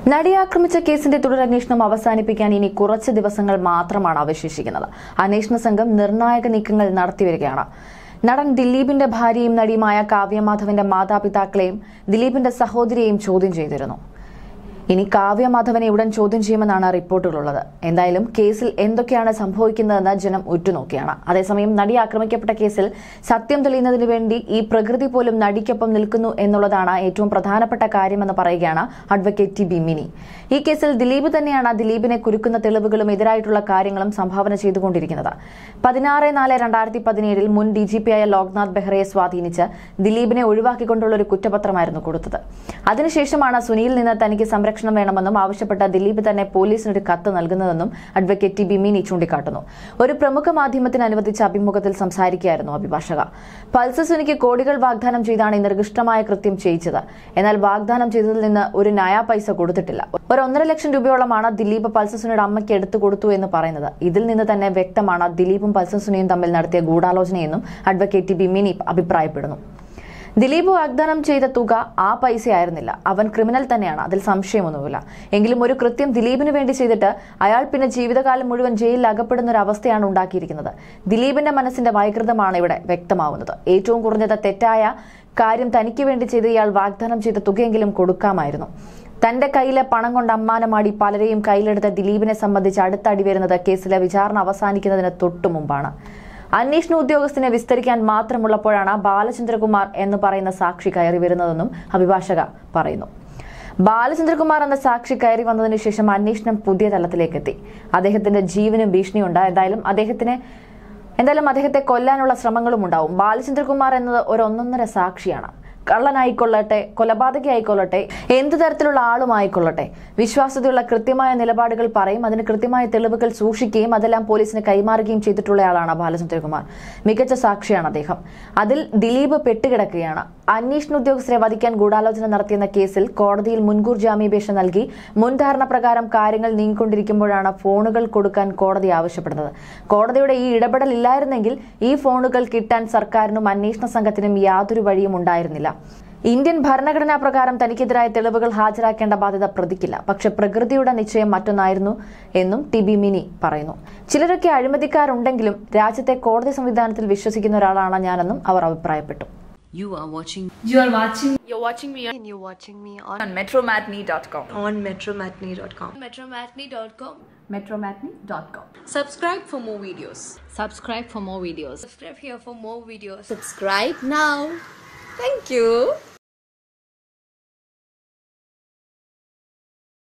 നടിയെ ആക്രമിച്ച കേസിന്റെ തുടരന്വേഷണം അവസാനിപ്പിക്കാൻ ഇനി കുറച്ച് ദിവസങ്ങൾ മാത്രമാണ് അവശേഷിക്കുന്നത് അന്വേഷണ സംഘം നിർണായക നീക്കങ്ങൾ നടത്തിവരികയാണ് നടൻ ദിലീപിന്റെ ഭാര്യയും നടിയുമായ കാവ്യമാധവന്റെ മാതാപിതാക്കളെയും ദിലീപിന്റെ സഹോദരിയെയും ചോദ്യം ചെയ്തിരുന്നു ഇനി കാവ്യ മാധവനെ ഉടൻ ചോദ്യം ചെയ്യുമെന്നാണ് റിപ്പോർട്ടുകളുള്ളത് എന്തായാലും കേസിൽ എന്തൊക്കെയാണ് സംഭവിക്കുന്നതെന്ന് ജനം ഉറ്റുനോക്കിയാണ് അതേസമയം നടി ആക്രമിക്കപ്പെട്ട കേസിൽ സത്യം തെളിയുന്നതിന് വേണ്ടി ഈ പ്രകൃതി പോലും നടിക്കൊപ്പം നിൽക്കുന്നു എന്നുള്ളതാണ് ഏറ്റവും പ്രധാനപ്പെട്ട കാര്യമെന്ന് പറയുകയാണ് അഡ്വക്കേറ്റ് ടി ബി മിനി ഈ കേസിൽ ദിലീപ് തന്നെയാണ് ദിലീപിനെ കുരുക്കുന്ന തെളിവുകളും എതിരായിട്ടുള്ള കാര്യങ്ങളും സംഭാവന ചെയ്തുകൊണ്ടിരിക്കുന്നത് പതിനാറ് നാല് രണ്ടായിരത്തി പതിനേഴിൽ മുൻ ഡി ജി പി ആയ ലോക്നാഥ് ബെഹ്റയെ സ്വാധീനിച്ച് ദിലീപിനെ ഒഴിവാക്കിക്കൊണ്ടുള്ള ഒരു കുറ്റപത്രമായിരുന്നു കൊടുത്തത് അതിനുശേഷമാണ് സുനിയിൽ നിന്ന് തനിക്ക് സംരക്ഷണം വേണമെന്നും ആവശ്യപ്പെട്ട ദിലീപ് തന്നെ പോലീസിനൊരു കത്ത് നൽകുന്നതെന്നും അഡ്വക്കേറ്റ് ടി ബി മിനി ചൂണ്ടിക്കാട്ടുന്നു ഒരു പ്രമുഖ മാധ്യമത്തിന് അനുവദിച്ച അഭിമുഖത്തിൽ സംസാരിക്കുകയായിരുന്നു അഭിഭാഷക പൾസ് സുനിക്ക് കോടികൾ വാഗ്ദാനം ചെയ്താണ് ഈ നിർഗിഷ്ടമായ കൃത്യം ചെയ്യിച്ചത് എന്നാൽ വാഗ്ദാനം ചെയ്തതിൽ നിന്ന് ഒരു നയാ പൈസ കൊടുത്തിട്ടില്ല ഒരു ഒന്നര ലക്ഷം രൂപയോളമാണ് ദിലീപ് പൾസസുനിയുടെ അമ്മയ്ക്ക് എടുത്തു കൊടുത്തു എന്ന് പറയുന്നത് ഇതിൽ നിന്ന് തന്നെ വ്യക്തമാണ് ദിലീപും പൾസസുനിയും തമ്മിൽ നടത്തിയ ഗൂഢാലോചനയെന്നും അഡ്വക്കേറ്റ് ടി ബി മിനി അഭിപ്രായപ്പെടുന്നു ദിലീപ് വാഗ്ദാനം ചെയ്ത തുക ആ പൈസയായിരുന്നില്ല അവൻ ക്രിമിനൽ തന്നെയാണ് അതിൽ സംശയമൊന്നുമില്ല എങ്കിലും ഒരു കൃത്യം ദിലീപിന് വേണ്ടി ചെയ്തിട്ട് അയാൾ പിന്നെ ജീവിതകാലം മുഴുവൻ ജയിലിൽ അകപ്പെടുന്ന ഒരു അവസ്ഥയാണ് ഉണ്ടാക്കിയിരിക്കുന്നത് ദിലീപിന്റെ മനസ്സിന്റെ വൈകൃതമാണ് ഇവിടെ വ്യക്തമാവുന്നത് ഏറ്റവും കുറഞ്ഞത് തെറ്റായ കാര്യം തനിക്ക് വേണ്ടി ചെയ്ത് ഇയാൾ വാഗ്ദാനം ചെയ്ത തുകയെങ്കിലും കൊടുക്കാമായിരുന്നു തന്റെ കയ്യിലെ പണം കൊണ്ട് അമ്മാനമാടി പലരെയും കയ്യിലെടുത്ത ദിലീപിനെ സംബന്ധിച്ച് അടുത്ത അടി വരുന്നത് കേസിലെ വിചാരണ അവസാനിക്കുന്നതിന് തൊട്ടു മുമ്പാണ് അന്വേഷണ ഉദ്യോഗസ്ഥനെ വിസ്തരിക്കാൻ മാത്രമുള്ളപ്പോഴാണ് ബാലചന്ദ്രകുമാർ എന്ന് പറയുന്ന സാക്ഷി കയറി വരുന്നതെന്നും അഭിഭാഷക പറയുന്നു ബാലചന്ദ്രകുമാർ എന്ന സാക്ഷി കയറി വന്നതിനു ശേഷം അന്വേഷണം പുതിയ തലത്തിലേക്ക് എത്തി അദ്ദേഹത്തിന്റെ ജീവനും ഭീഷണിയുണ്ട് എന്തായാലും അദ്ദേഹത്തിന് എന്തായാലും അദ്ദേഹത്തെ കൊല്ലാനുള്ള ശ്രമങ്ങളും ഉണ്ടാവും ബാലചന്ദ്രകുമാർ എന്നത് ഒരു ഒന്നൊന്നര സാക്ഷിയാണ് കള്ളനായിക്കൊള്ളട്ടെ കൊലപാതകയായിക്കൊള്ളട്ടെ എന്ത് തരത്തിലുള്ള ആളുമായിക്കൊള്ളട്ടെ വിശ്വാസ്യതയുള്ള കൃത്യമായ നിലപാടുകൾ പറയും അതിന് കൃത്യമായ തെളിവുകൾ സൂക്ഷിക്കുകയും അതെല്ലാം പോലീസിന് കൈമാറുകയും ചെയ്തിട്ടുള്ളയാളാണ് ബാലചന്ദ്രകുമാർ മികച്ച സാക്ഷിയാണ് അദ്ദേഹം അതിൽ ദിലീപ് പെട്ടുകിടക്കുകയാണ് അന്വേഷണ ഉദ്യോഗസ്ഥരെ വധിക്കാൻ ഗൂഢാലോചന നടത്തിയെന്ന കേസിൽ കോടതിയിൽ മുൻകൂർ ജാമ്യാപേക്ഷ നൽകി മുൻധാരണ പ്രകാരം കാര്യങ്ങൾ നീങ്ങിക്കൊണ്ടിരിക്കുമ്പോഴാണ് ഫോണുകൾ കൊടുക്കാൻ കോടതി ആവശ്യപ്പെടുന്നത് കോടതിയുടെ ഈ ഇടപെടൽ ഇല്ലായിരുന്നെങ്കിൽ ഈ ഫോണുകൾ കിട്ടാൻ സർക്കാരിനും അന്വേഷണ സംഘത്തിനും യാതൊരു വഴിയും ഉണ്ടായിരുന്നില്ല ഇന്ത്യൻ ഭരണഘടനാ പ്രകാരം തനിക്കെതിരായ തെളിവുകൾ ഹാജരാക്കേണ്ട ബാധ്യത പ്രതിക്കില്ല പക്ഷെ പ്രകൃതിയുടെ നിശ്ചയം മറ്റൊന്നായിരുന്നു എന്നും ടി ബി മിനി പറയുന്നു ചിലരൊക്കെ അഴിമതിക്കാരുണ്ടെങ്കിലും രാജ്യത്തെ കോടതി സംവിധാനത്തിൽ വിശ്വസിക്കുന്ന ഒരാളാണ് ഞാനെന്നും അവർ അഭിപ്രായപ്പെട്ടു You are watching You are watching You're watching me on, and you're watching me on, on metromatney.com. on metromatney.com. metromatney.com. metromatney.com. Subscribe for more videos. Subscribe for more videos. Subscribe here for more videos. Subscribe now. Thank you.